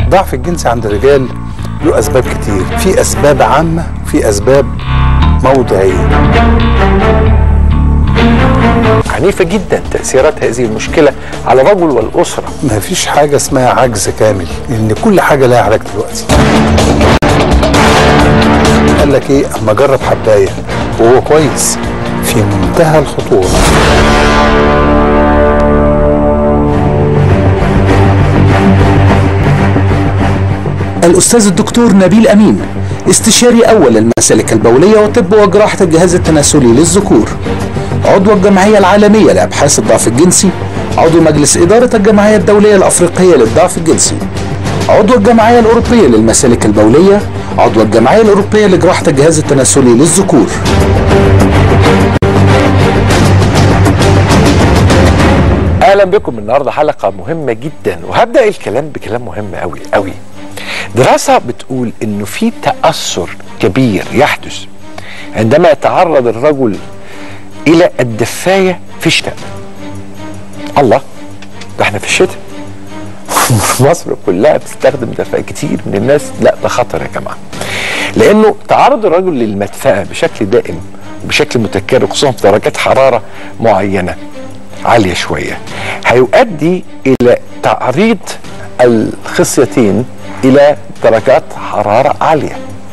الضعف الجنسي عند الرجال له اسباب كتير في اسباب عامه في اسباب موضعيه عنيفه جدا تاثيرات هذه المشكله على الرجل والاسره ما فيش حاجه اسمها عجز كامل لان كل حاجه لها علاج دلوقتي قال لك ايه اما جرب حبايه وهو كويس في منتهى الخطوره الأستاذ الدكتور نبيل أمين استشاري أول المسالك البولية وطب وجراحة الجهاز التناسلي للذكور عضو الجمعية العالمية لأبحاث الضعف الجنسي عضو مجلس إدارة الجمعية الدولية الأفريقية للضعف الجنسي عضو الجمعية الأوروبية للمسالك البولية عضو الجمعية الأوروبية لجراحة الجهاز التناسلي للذكور اهلا بكم النهارده حلقه مهمه جدا وهبدا الكلام بكلام مهم قوي قوي دراسه بتقول انه في تاثر كبير يحدث عندما يتعرض الرجل الى الدفايه في الشتاء الله ده احنا في الشتاء مصر كلها بتستخدم دفايه كتير من الناس لا ده خطر يا جماعه لانه تعرض الرجل للمدفأة بشكل دائم وبشكل متكرر خصوصا في درجات حراره معينه عاليه شويه هيؤدي الى تعريض الخصيتين الى درجات حراره عاليه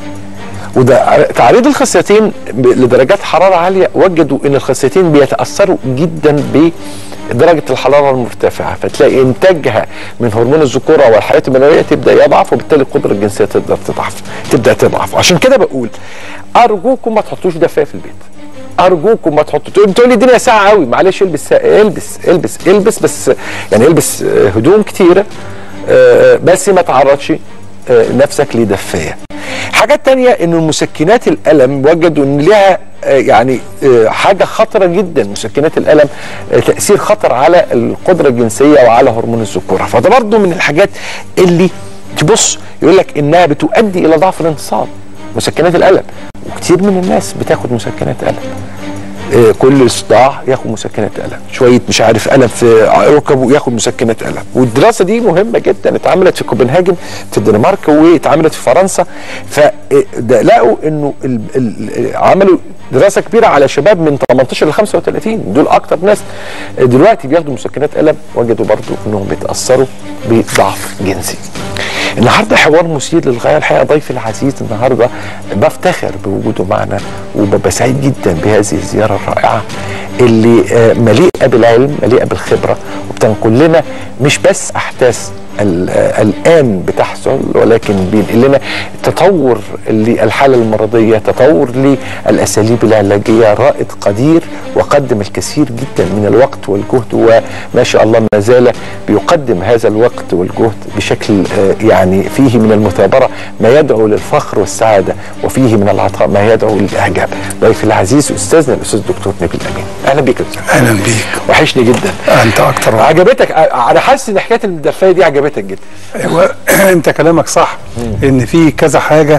وده تعريض الخصيتين ب- لدرجات حراره عاليه وجدوا ان الخصيتين بيتاثروا جدا بدرجه الحراره المرتفعه فتلاقي انتاجها من هرمون الذكوره والحياه المنويه تبدا يضعف وبالتالي القدره الجنسيه تقدر تضعف تبدا تضعف عشان كده بقول ارجوكم ما تحطوش دفايه في البيت ارجوكم ما تحطوا تقول تقول لي الدنيا ساعه قوي معلش البس البس البس البس بس يعني البس آه، هدوم كتيره آه، بس ما تعرضش آه، نفسك لدفايه حاجة تانية ان المسكنات الالم وجدوا ان لها آه، يعني آه، حاجة خطرة جدا مسكنات الالم آه، تأثير خطر على القدرة الجنسية وعلى هرمون الذكورة فده برضو من الحاجات اللي تبص يقول لك انها بتؤدي الى ضعف الانتصاب مسكنات الالم وكتير من الناس بتاخد مسكنات الم آه، كل صداع ياخد مسكنات الم شويه مش عارف الم في ركبه ياخد مسكنات الم والدراسه دي مهمه جدا اتعملت في كوبنهاجن في الدنمارك واتعملت في فرنسا فلقوا انه ال- ال- عملوا دراسه كبيره على شباب من 18 ل 35 دول اكتر ناس دلوقتي بياخدوا مسكنات الم وجدوا برضو انهم بيتاثروا بضعف جنسي النهارده حوار مثير للغايه الحقيقه ضيفي العزيز النهارده بفتخر بوجوده معنا وببقى سعيد جدا بهذه الزياره الرائعه اللي آه، مليئه بالعلم مليئه بالخبره وبتنقل لنا مش بس احداث ال- آه، الان بتحصل ولكن بينقل لنا تطور للحاله المرضيه تطور للاساليب العلاجيه رائد قدير وقدم الكثير جدا من الوقت والجهد وما شاء الله ما زال بيقدم هذا الوقت والجهد بشكل آه، يعني فيه من المثابره ما يدعو للفخر والسعاده وفيه من العطاء ما يدعو للاعجاب ضيفي العزيز استاذنا الاستاذ الدكتور نبيل امين اهلا بيك يا أستاذ. اهلا بيك وحشني جدا انت اكتر عجبتك انا حاسس ان حكايه الدفايه دي عجبتك جدا ايوه انت كلامك صح ان في كذا حاجه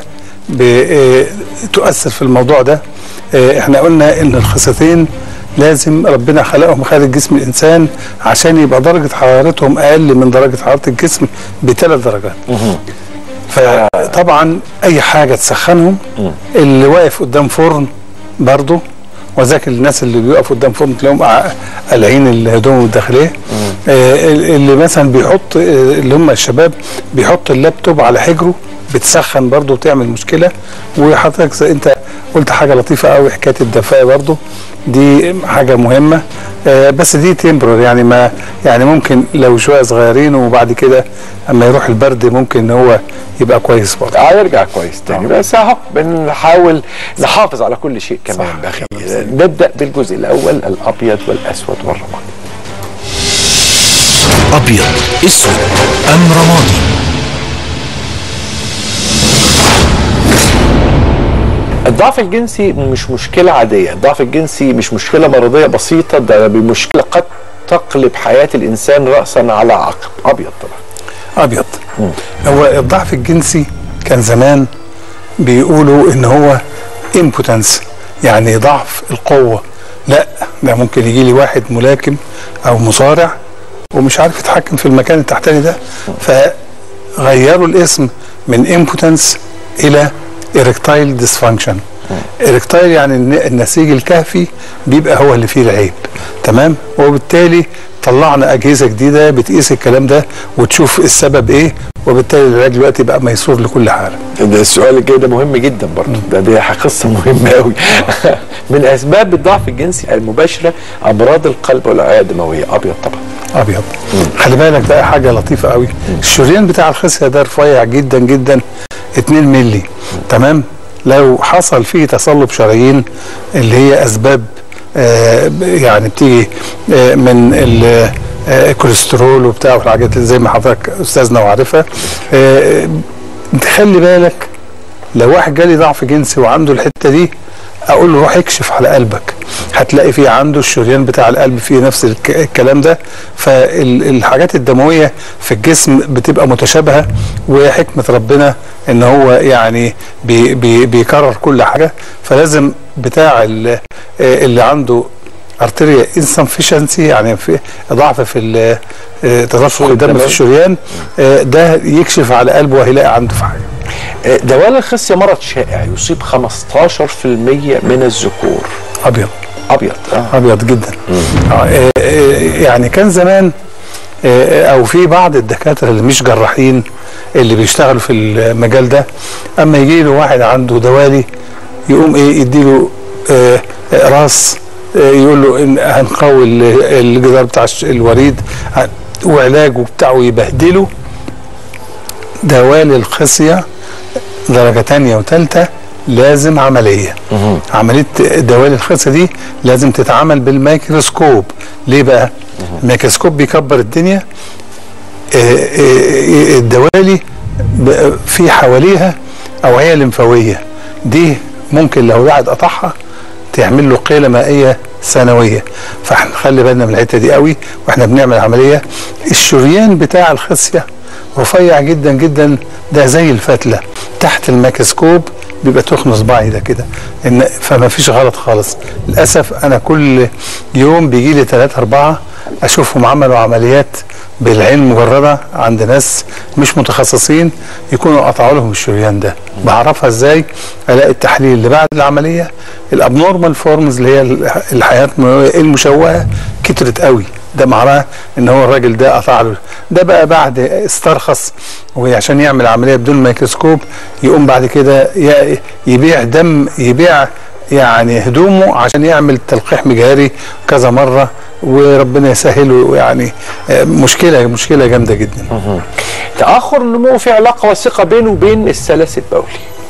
بتؤثر في الموضوع ده آه، احنا قلنا ان الخصيتين لازم ربنا خلقهم خارج جسم الانسان عشان يبقى درجه حرارتهم اقل من درجه حراره الجسم بثلاث درجات فطبعا اي حاجه تسخنهم اللي واقف قدام فرن برضه وذاك الناس اللي بيقف قدام فرن تلاقيهم قاع- قالعين الهدوم الداخليه آه اللي مثلا بيحط آه اللي هم الشباب بيحط اللابتوب على حجره بتسخن برضه وتعمل مشكله وحضرتك زي انت قلت حاجه لطيفه قوي حكايه الدفايه برضه دي حاجه مهمه آه بس دي تمبرر يعني ما يعني ممكن لو شويه صغيرين وبعد كده اما يروح البرد ممكن ان هو يبقى كويس برضه اه يرجع كويس تاني بس اهو بنحاول نحافظ على كل شيء كمان صح. بخير نبدا بالجزء الاول الابيض والاسود والرمادي أبيض أسود أم رمادي الضعف الجنسي مش مشكله عاديه الضعف الجنسي مش مشكله مرضيه بسيطه ده مشكله قد تقلب حياه الانسان راسا على عقب ابيض طبعا ابيض هو الضعف الجنسي كان زمان بيقولوا ان هو امبوتنس يعني ضعف القوه لا ده ممكن يجي لي واحد ملاكم او مصارع ومش عارف يتحكم في المكان التحتاني ده غيروا الاسم من امبوتنس الى اريكتايل ديسفانكشن اريكتايل يعني الن- النسيج الكهفي بيبقى هو اللي فيه العيب تمام وبالتالي طلعنا اجهزه جديده بتقيس الكلام ده وتشوف السبب ايه وبالتالي العلاج دلوقتي بقى ميسور لكل حاله ده السؤال الجاي ده مهم جدا برضه ده دي قصه مهمه قوي من اسباب الضعف الجنسي المباشره امراض القلب والاوعيه الدمويه ابيض طبعا ابيض خلي بالك بقى حاجه لطيفه قوي الشريان بتاع الخصيه ده رفيع جدا جدا 2 مللي تمام لو حصل فيه تصلب شرايين اللي هي اسباب آه يعني بتيجي آه من ال- آه، الكوليسترول وبتاع والحاجات اللي زي ما حضرتك استاذنا وعارفها آه خلي بالك لو واحد جالي ضعف جنسي وعنده الحته دي اقول له روح اكشف على قلبك هتلاقي فيه عنده الشريان بتاع القلب فيه نفس الك- الكلام ده فالحاجات الدمويه في الجسم بتبقى متشابهه وحكمه ربنا ان هو يعني بي بي بيكرر كل حاجه فلازم بتاع ال- اللي عنده ارتريا انسفشنسي يعني في ضعف في ال- آه، تدفق الدم تمام. في الشريان آه، ده يكشف على قلبه وهيلاقي عنده في حاجه آه، دوال الخصيه مرض شائع يصيب 15% من الذكور ابيض ابيض اه ابيض جدا آه، آه، آه، يعني كان زمان آه، او في بعض الدكاتره اللي مش جراحين اللي بيشتغلوا في المجال ده اما يجي له واحد عنده دوالي يقوم ايه يديله آه، آه، راس آه، يقول له ان هنقوي ال- الجدار بتاع الش- الوريد هن- وعلاجه بتاعه يبهدله دوالي الخصيه درجه تانية وتالتة لازم عمليه عمليه دوالي الخصيه دي لازم تتعمل بالميكروسكوب ليه بقى الميكروسكوب بيكبر الدنيا آه، آه، الدوالي ب- في حواليها اوعيه لمفاويه دي ممكن لو واحد قطعها تعمل له قيله مائيه سنويه فاحنا نخلي بالنا من الحته دي قوي واحنا بنعمل عمليه الشريان بتاع الخصيه رفيع جدا جدا ده زي الفتله تحت الميكروسكوب بيبقى تخن صباعي ده كده ان فما فيش غلط خالص للاسف انا كل يوم بيجي لي ثلاثة أربعة أشوفهم عملوا عمليات بالعين مجردة عند ناس مش متخصصين يكونوا قطعوا لهم الشريان ده بعرفها ازاي الاقي التحليل اللي بعد العمليه الابنورمال فورمز اللي هي الح- الحياه المشوهه كترت قوي ده معناه ان هو الراجل ده قطع له ده بقى بعد استرخص وعشان يعمل عمليه بدون ميكروسكوب يقوم بعد كده ي- يبيع دم يبيع يعني هدومه عشان يعمل تلقيح مجهري كذا مره وربنا يسهله يعني آه، مشكله مشكله جامده جدا تاخر النمو في علاقه وثيقه بينه وبين السلاسل البولي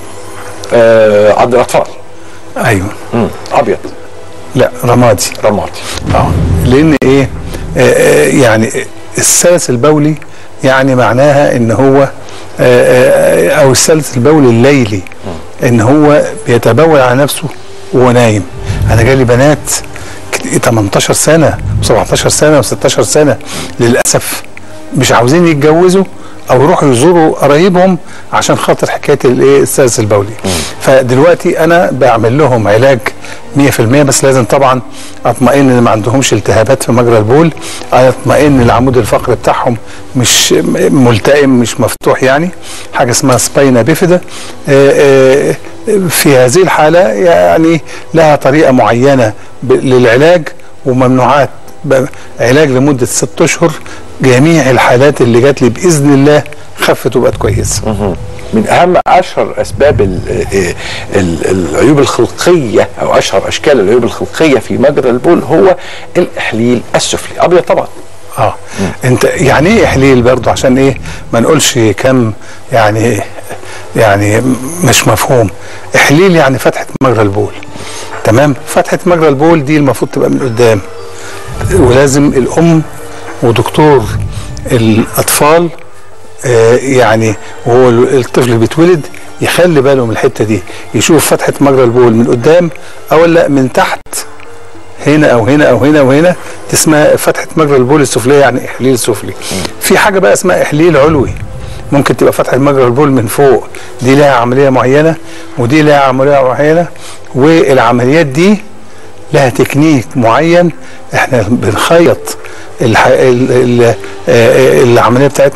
آه عند الاطفال ايوه مم. ابيض لا رمادي رمادي اه لان ايه آه آه يعني السلس البولي يعني معناها ان هو آه آه او السلس البولي الليلي ان هو بيتبول على نفسه وهو نايم انا جالي بنات كت- 18 سنه و17 سنه و16 سنه للاسف مش عاوزين يتجوزوا او يروحوا يزوروا قرايبهم عشان خاطر حكايه الايه السلس البولي فدلوقتي انا بعمل لهم علاج 100% بس لازم طبعا اطمئن ان ما عندهمش التهابات في مجرى البول اطمئن العمود الفقري بتاعهم مش م- ملتئم مش مفتوح يعني حاجه اسمها سباينا بيفيدا آه، آه، في هذه الحاله يعني لها طريقه معينه ب- للعلاج وممنوعات ب- علاج لمده ست اشهر جميع الحالات اللي جات لي باذن الله خفت وبقت كويسه من اهم اشهر اسباب ال ال العيوب الخلقيه او اشهر اشكال العيوب الخلقيه في مجرى البول هو الاحليل السفلي ابيض طبعا اه انت يعني ايه احليل برضه عشان ايه ما نقولش كم يعني يعني مش مفهوم احليل يعني فتحه مجرى البول تمام فتحه مجرى البول دي المفروض تبقى من قدام ولازم الام ودكتور الاطفال آه يعني وهو الطفل بيتولد يخلي باله من الحته دي يشوف فتحه مجرى البول من قدام او لا من تحت هنا او هنا او هنا وهنا دي اسمها فتحه مجرى البول السفليه يعني احليل سفلي في حاجه بقى اسمها احليل علوي ممكن تبقى فتحه مجرى البول من فوق دي لها عمليه معينه ودي لها عمليه معينه والعمليات دي لها تكنيك معين احنا بنخيط الح... ال... ال... آه، العمليه بتاعتنا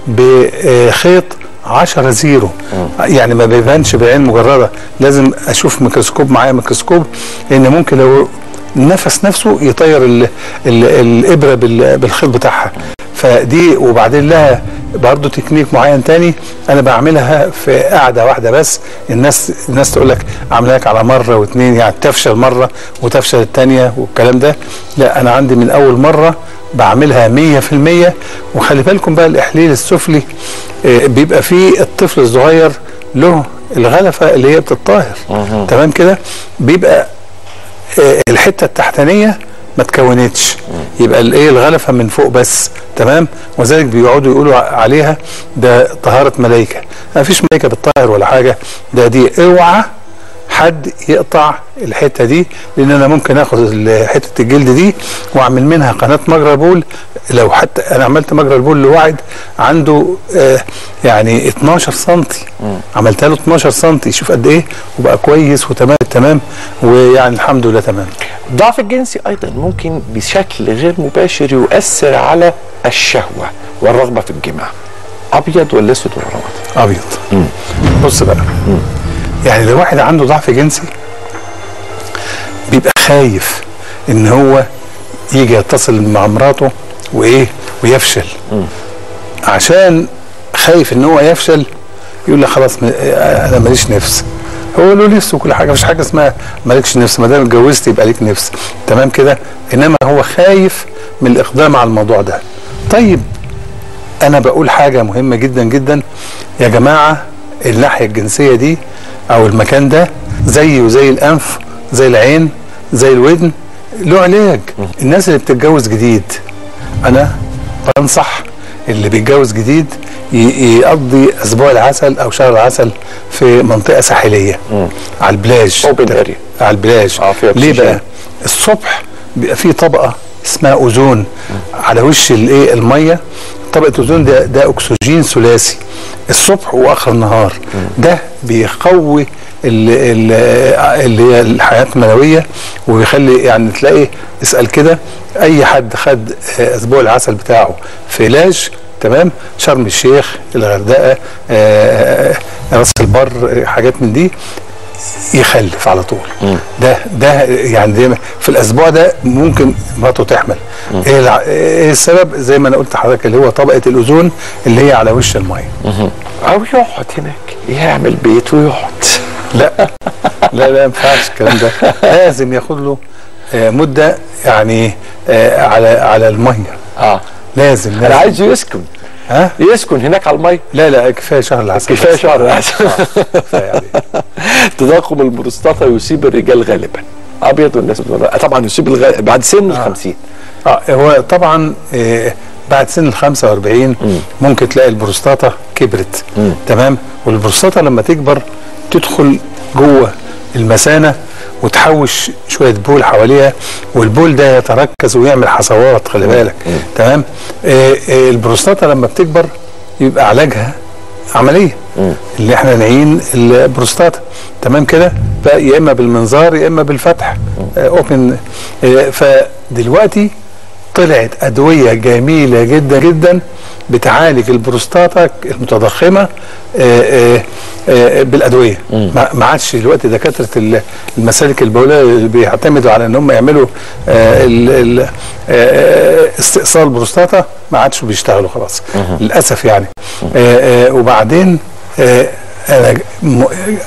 بخيط 10 زيرو يعني ما بيبانش بعين مجرده لازم اشوف ميكروسكوب معايا ميكروسكوب لان ممكن لو نفس نفسه يطير ال ال الابره بال- بالخيط بتاعها فدي وبعدين لها برضه تكنيك معين تاني انا بعملها في قاعده واحده بس الناس الناس تقول لك عاملها لك على مره واثنين يعني تفشل مره وتفشل الثانيه والكلام ده لا انا عندي من اول مره بعملها 100% وخلي بالكم بقى الاحليل السفلي آه، بيبقى فيه الطفل الصغير له الغلفه اللي هي بتطاهر تمام كده بيبقى آه، الحته التحتانيه ما تكونتش يبقى الايه الغلفه من فوق بس تمام وذلك بيقعدوا يقولوا ع- عليها ده طهاره ملائكه ما فيش ملائكه بتطهر ولا حاجه ده دي اوعى حد يقطع الحته دي لان انا ممكن اخد ال- حته الجلد دي واعمل منها قناه مجرى بول لو حتى انا عملت مجرى البول لواحد عنده آه يعني 12 سم عملتها له 12 سم شوف قد ايه وبقى كويس وتمام التمام ويعني الحمد لله تمام الضعف الجنسي ايضا ممكن بشكل غير مباشر يؤثر على الشهوه والرغبه في الجماع ابيض ولا اسود ولا رمادي ابيض بص بقى يعني لو واحد عنده ضعف جنسي بيبقى خايف ان هو يجي يتصل مع مراته وايه ويفشل عشان خايف ان هو يفشل يقول لك خلاص م- انا ماليش نفس هو له نفس وكل حاجه مفيش حاجه اسمها مالكش نفس ما دام اتجوزت يبقى ليك نفس تمام كده انما هو خايف من الاقدام على الموضوع ده طيب انا بقول حاجه مهمه جدا جدا يا جماعه الناحيه الجنسيه دي او المكان ده زي وزي الانف زي العين زي الودن له علاج الناس اللي بتتجوز جديد انا بنصح اللي بيتجوز جديد ي- يقضي اسبوع العسل او شهر العسل في منطقه ساحليه على البلاج Open area. على البلاج آه، فيها ليه أكسجين. بقى الصبح بيبقى فيه طبقه اسمها اوزون على وش الايه الميه طبقه اوزون ده ده اكسجين ثلاثي الصبح واخر النهار ده بيقوي ال- ال- اللي هي الحياه المنويه وبيخلي يعني تلاقي اسال كده اي حد خد آه، اسبوع العسل بتاعه في لاج تمام شرم الشيخ الغردقه آه، راس البر آه، حاجات من دي يخلف على طول ده ده يعني دايما في الاسبوع ده ممكن مراته تحمل ايه الع- ايه السبب زي ما انا قلت لحضرتك اللي هو طبقه الاوزون اللي هي على وش الميه او يقعد هناك يعمل بيت ويقعد لا لا لا ما ينفعش الكلام ده لازم ياخد له آه، مده يعني آه، على على الميه اه لازم انا لازم عايزه يسكن ها يسكن هناك على المي لا لا كفايه شهر العسل كفايه بس. شهر العسل كفايه عليه. تضخم البروستاتا يصيب الرجال غالبا ابيض والناس بتقول- طبعا يصيب الغ... بعد سن ال 50 اه هو طبعا آه بعد سن ال 45 ممكن تلاقي البروستاتا كبرت تمام والبروستاتا لما تكبر تدخل جوه المثانه وتحوش شويه بول حواليها والبول ده يتركز ويعمل حصوات خلي بالك تمام آه آه البروستاتا لما بتكبر يبقى علاجها عمليه اللي احنا نعين البروستاتا تمام كده بقى يا اما بالمنظار يا اما بالفتح آه اوبن آه فدلوقتي طلعت ادويه جميله جدا جدا بتعالج البروستاتا المتضخمه آه، آه، آه، بالادويه ما ما عادش دلوقتي دكاتره ال- المسالك البوليه اللي بيعتمدوا على ان هم يعملوا آه، ال- ال- آه، استئصال بروستاتا ما عادش بيشتغلوا خلاص للاسف يعني آه، آه، وبعدين آه، أنا م-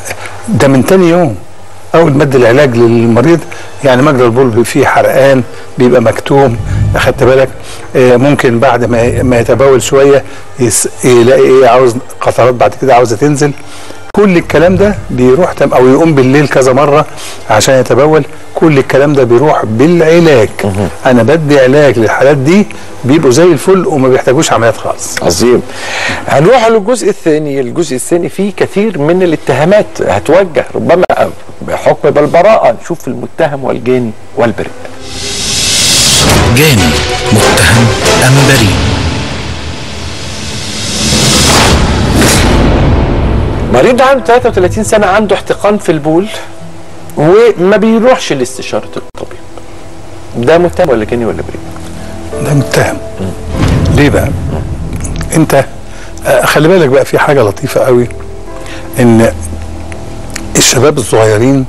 ده من تاني يوم اول مد العلاج للمريض يعني مجرى البول بيبقى فيه حرقان بيبقى مكتوم اخدت بالك آه، ممكن بعد ما ما يتبول شويه يس- يلاقي ايه عاوز قطرات بعد كده عاوزه تنزل كل الكلام ده بيروح تم او يقوم بالليل كذا مره عشان يتبول كل الكلام ده بيروح بالعلاج انا بدي علاج للحالات دي بيبقوا زي الفل وما بيحتاجوش عمليات خالص عظيم هنروح للجزء الثاني الجزء الثاني فيه كثير من الاتهامات هتوجه ربما بحكم بالبراءة نشوف المتهم والجاني والبريء جاني متهم أم بريء مريض عنده 33 سنة عنده احتقان في البول وما بيروحش لاستشارة الطبيب ده متهم ولا جاني ولا بريء ده متهم ليه بقى انت آه، خلي بالك بقى في حاجه لطيفه قوي ان الشباب الصغيرين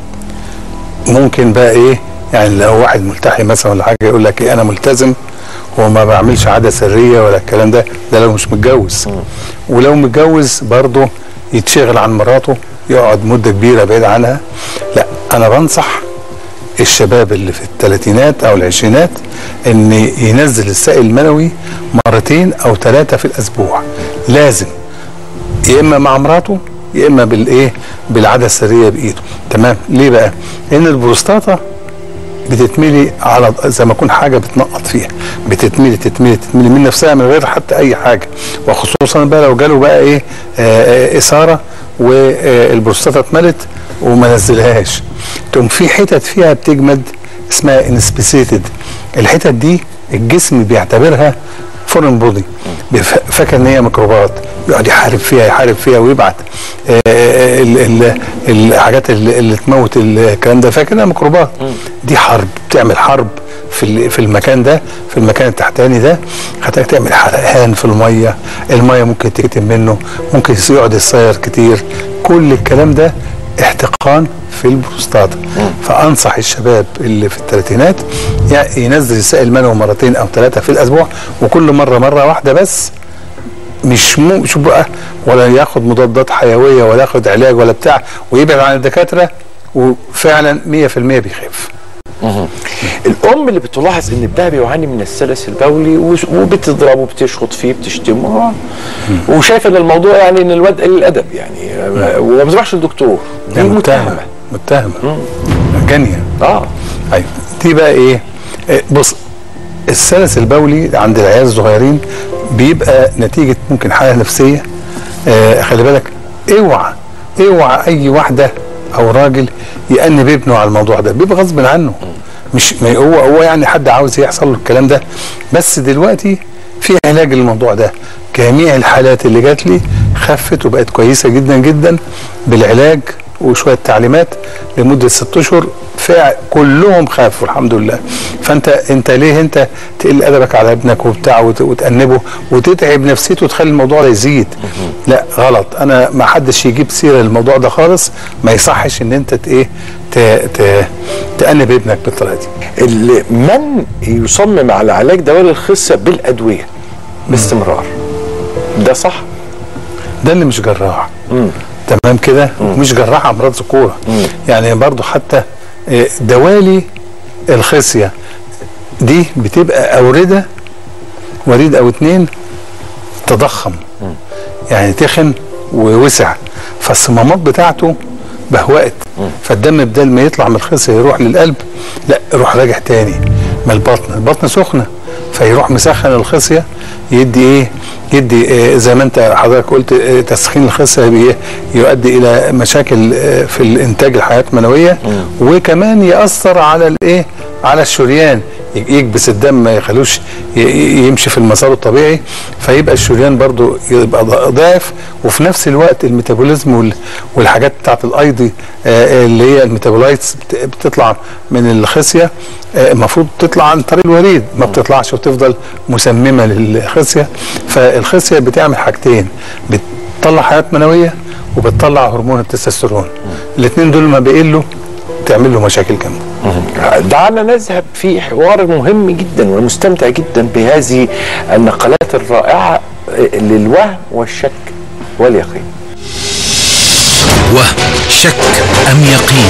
ممكن بقى ايه يعني لو واحد ملتحي مثلا ولا حاجه يقول لك ايه انا ملتزم وما بعملش عاده سريه ولا الكلام ده ده لو مش متجوز ولو متجوز برضه يتشغل عن مراته يقعد مده كبيره بعيد عنها لا انا بنصح الشباب اللي في الثلاثينات او العشرينات ان ينزل السائل المنوي مرتين او ثلاثه في الاسبوع لازم يا اما مع مراته يا اما بالايه بالعاده السريه بايده تمام ليه بقى لان البروستاتا بتتملي على زي ما يكون حاجه بتنقط فيها بتتملي تتملي تتملي من نفسها من غير حتى اي حاجه وخصوصا بقى لو جاله بقى ايه آه آه اثاره والبروستاتا اتملت وما نزلهاش تقوم في حتت فيها بتجمد اسمها انسبيسيتد الحتت دي الجسم بيعتبرها فورن بودي فاكر ان هي ميكروبات يقعد يحارب فيها يحارب فيها ويبعت آه، ال- ال- الحاجات اللي, اللي تموت الكلام ده فاكر انها ميكروبات دي حرب بتعمل حرب في ال- في المكان ده في المكان التحتاني ده هتلاقي تعمل حرقان في الميه الميه ممكن تكتم منه ممكن يقعد يصير كتير كل الكلام ده احتقان في البروستاتا فانصح الشباب اللي في الثلاثينات يعني ينزل السائل المنوي مرتين او ثلاثه في الاسبوع وكل مره مره واحده بس مش مو مش بقى ولا ياخد مضادات حيويه ولا ياخد علاج ولا بتاع ويبعد عن الدكاتره وفعلا 100% بيخف الام اللي بتلاحظ ان ابنها بيعاني من السلس البولي وش- وبتضربه وبتشخط فيه بتشتمه وشايف ان الموضوع يعني ان الواد قليل الادب يعني آه، وما بتروحش للدكتور دي يعني متهمه متهمه متهمه جانيه اه ايوه دي بقى ايه إيه، بص السلس البولي عند العيال الصغيرين بيبقى نتيجه ممكن حاله نفسيه آه خلي بالك اوعى اوعى اي واحده او راجل يأنب ابنه على الموضوع ده بيبقى غصب عنه مش ما هو هو يعني حد عاوز يحصل له الكلام ده بس دلوقتي في علاج للموضوع ده جميع الحالات اللي جات لي خفت وبقت كويسه جدا جدا بالعلاج وشويه تعليمات لمده ست اشهر فع كلهم خافوا الحمد لله فانت انت ليه انت تقل ادبك على ابنك وبتاع وت- وتأنبه وتتعب نفسيته وتخلي الموضوع ده يزيد لا غلط انا ما حدش يجيب سيره للموضوع ده خالص ما يصحش ان انت ت- ايه ت- ت- تأنب ابنك بالطريقه دي اللي من يصمم على علاج دوالي الخصه بالادويه باستمرار ده صح ده اللي مش جراح تمام كده مش جراح امراض ذكوره يعني برضو حتى آه، دوالي الخصيه دي بتبقى اورده وريد او اتنين تضخم يعني تخن ووسع فالصمامات بتاعته بهوقت فالدم بدل ما يطلع من الخصيه يروح للقلب لا يروح راجع تاني ما البطن البطن سخنه فيروح مسخن الخصيه يدي ايه يدي آه زي ما انت حضرتك قلت آه تسخين الخصيه بي- يؤدي الى مشاكل آه في الانتاج الحياه المنويه وكمان ياثر على الايه على الشريان يكبس الدم ما يخلوش ي- ي- يمشي في المسار الطبيعي فيبقى الشريان برضو يبقى ض- ضعف وفي نفس الوقت الميتابوليزم وال- والحاجات بتاعت الايضي آه، اللي هي الميتابولايتس بت- بتطلع من الخصيه آه، المفروض تطلع عن طريق الوريد ما بتطلعش وتفضل مسممه للخصيه فالخصيه بتعمل حاجتين بتطلع حياه منويه وبتطلع هرمون التستوستيرون الاثنين دول ما بيقلوا تعمل له مشاكل جامده دعنا نذهب في حوار مهم جدا ومستمتع جدا بهذه النقلات الرائعه للوهم والشك واليقين وهم شك أم يقين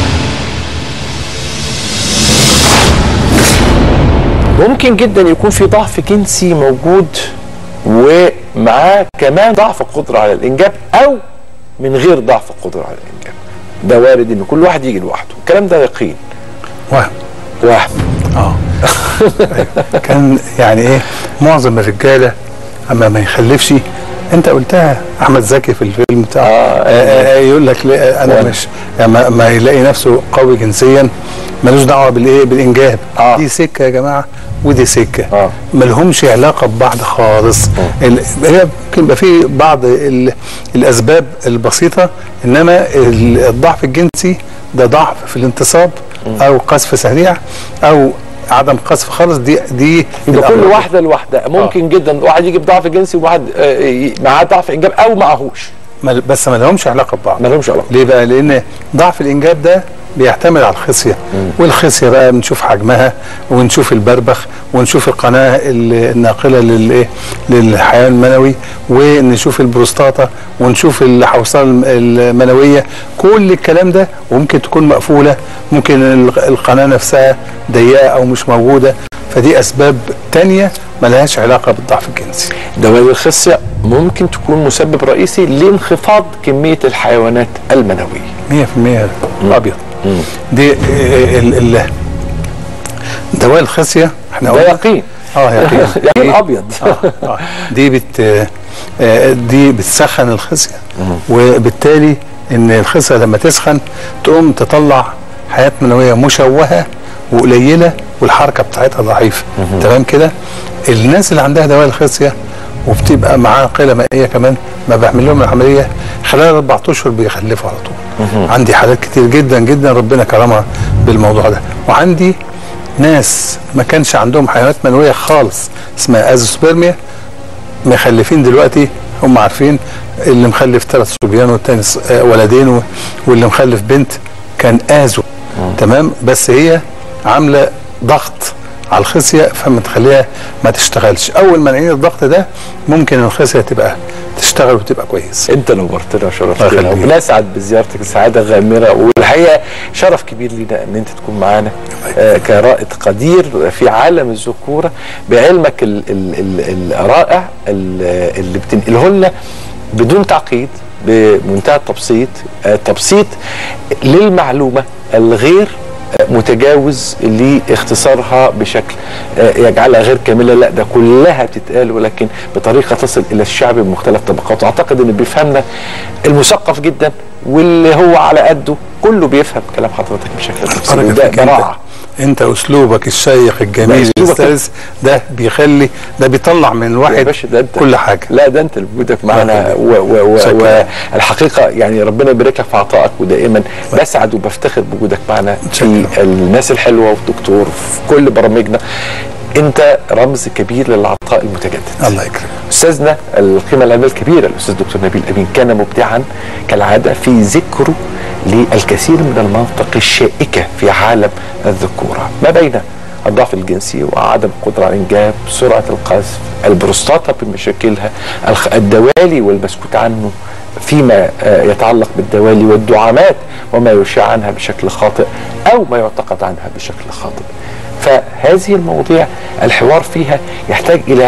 ممكن جدا يكون في ضعف جنسي موجود ومعاه كمان ضعف القدره على الانجاب او من غير ضعف القدره على الانجاب ده وارد ان كل واحد يجي لوحده الكلام ده يقين وهم وهم اه أيوة. كان يعني ايه معظم الرجاله اما ما يخلفش انت قلتها احمد زكي في الفيلم بتاع آه آه آه يقول لك لا انا وأنا. مش يعني ما, ما يلاقي نفسه قوي جنسيا ملوش دعوه بالايه بالانجاب آه. دي سكه يا جماعه ودي سكه آه. ملهمش علاقه ببعض خالص ال- هي ممكن يبقى في بعض ال- الاسباب البسيطه انما ال- الضعف الجنسي ده ضعف في الانتصاب او قذف سريع او عدم قذف خالص دي دي يبقى كل الأمراض. واحده لوحدها ممكن جدا واحد يجي بضعف جنسي وواحد آه، ي- معاه ضعف انجاب او معهوش ما- بس ما لهمش علاقه ببعض ما لهمش علاقه ليه بقى؟ لأن ضعف الإنجاب ده بيعتمد على الخصية والخصية بقى بنشوف حجمها ونشوف البربخ ونشوف القناة ال- الناقلة للإيه للحيوان المنوي ونشوف البروستاتا ونشوف الحوصلة الم- المنوية كل الكلام ده وممكن تكون مقفولة ممكن ال- القناة نفسها ضيقة أو مش موجودة فدي أسباب تانية ملهاش علاقة بالضعف الجنسي دوالي الخصيه ممكن تكون مسبب رئيسي لانخفاض كميه الحيوانات المنويه 100% ابيض دي ال ال دواء الخصيه احنا ده قلنا- يقين اه يقين يقين دي- ابيض آه آه دي بت آه، دي بتسخن الخصيه وبالتالي ان الخصيه لما تسخن تقوم تطلع حياه منويه مشوهه وقليله والحركه بتاعتها ضعيفه تمام كده الناس اللي عندها دواء الخصيه وبتبقى معاه قله مائيه كمان ما بعمل لهم العمليه خلال اربع اشهر بيخلفوا على طول عندي حالات كتير جدا جدا ربنا كرمها بالموضوع ده وعندي ناس ما كانش عندهم حيوانات منويه خالص اسمها ازوسبرميا مخلفين دلوقتي هم عارفين اللي مخلف ثلاث صبيان والتاني ص- آه، ولدين و- واللي مخلف بنت كان ازو تمام بس هي عامله ضغط على الخصيه فما تخليها ما تشتغلش اول ما نعيد الضغط ده ممكن الخصيه تبقى تشتغل وتبقى كويس انت نورتنا الله وشرفتنا يخليك. وبنسعد بزيارتك سعاده غامره والحقيقه شرف كبير لينا ان انت تكون معانا آه كرائد قدير في عالم الذكوره بعلمك ال ال ال الرائع ال- اللي بتنقله لنا بدون تعقيد بمنتهى التبسيط آه تبسيط للمعلومه الغير متجاوز لاختصارها بشكل آه، يجعلها غير كامله لا ده كلها بتتقال ولكن بطريقه تصل الى الشعب بمختلف طبقاته اعتقد ان بيفهمنا المثقف جدا واللي هو على قده كله بيفهم كلام حضرتك بشكل تفصيلي بركة وده فيك انت براعه انت اسلوبك الشيق الجميل لا، أسلوبك الاستاذ ده بيخلي ده بيطلع من يا الواحد باشا ده انت كل حاجه لا ده انت اللي وجودك معنا الله و- و- شكرا. والحقيقه يعني ربنا يبارك لك في عطائك ودائما بسعد وبفتخر بوجودك معنا في شكرا. الناس الحلوه والدكتور في كل برامجنا انت رمز كبير للعطاء المتجدد الله يكرمك استاذنا القيمه العلميه الكبيره الاستاذ دكتور نبيل امين كان مبدعا كالعاده في ذكره للكثير من المناطق الشائكه في عالم الذكوره ما بين الضعف الجنسي وعدم القدره على الانجاب سرعه القذف البروستاتا بمشاكلها الخ- الدوالي والمسكوت عنه فيما آه، يتعلق بالدوالي والدعامات وما يشاع عنها بشكل خاطئ او ما يعتقد عنها بشكل خاطئ فهذه المواضيع الحوار فيها يحتاج الى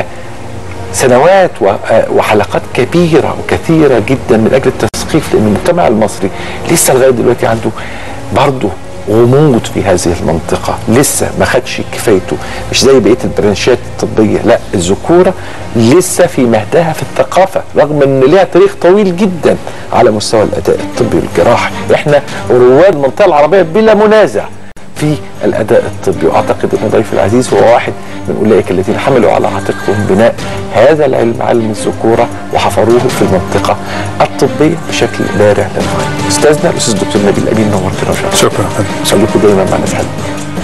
سنوات و- آه وحلقات كبيرة وكثيرة جدا من أجل التثقيف لأن المجتمع المصري لسه لغاية دلوقتي عنده برضه غموض في هذه المنطقة لسه ما خدش كفايته مش زي بقية البرانشات الطبية لا الذكورة لسه في مهدها في الثقافة رغم ان ليها تاريخ طويل جدا على مستوى الأداء الطبي والجراحي احنا رواد المنطقة العربية بلا منازع في الاداء الطبي واعتقد ان ضيفي العزيز هو واحد من اولئك الذين حملوا على عاتقهم بناء هذا العلم علم الذكوره وحفروه في المنطقه الطبيه بشكل بارع للغايه. استاذنا الاستاذ الدكتور نبيل امين نورتنا وشرفتنا. شكرا خليكم دايما مع ناس حلوه.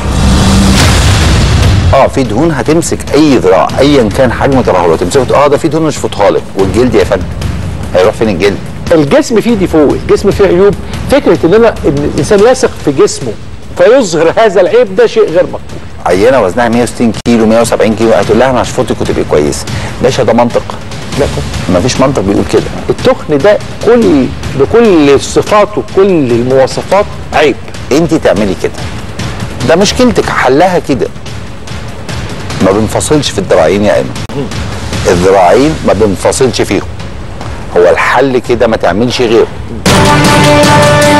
اه في دهون هتمسك اي ذراع ايا كان حجم ترهله تمسكه اه ده في دهون نشفطها لك والجلد يا فندم هيروح فين الجلد؟ الجسم فيه ديفو الجسم فيه عيوب فكره ان انا ان الانسان يثق في جسمه فيظهر هذا العيب ده شيء غير مقبول عينه وزنها 160 كيلو 170 كيلو هتقول لها انا هشفطك وتبقي كويسه باشا ده منطق لا مفيش منطق بيقول كده التخن ده كل بكل الصفات وكل المواصفات عيب انت تعملي كده ده مشكلتك حلها كده ما بنفصلش في الذراعين يا ايمن الذراعين ما بنفصلش فيهم هو الحل كده ما تعملش غيره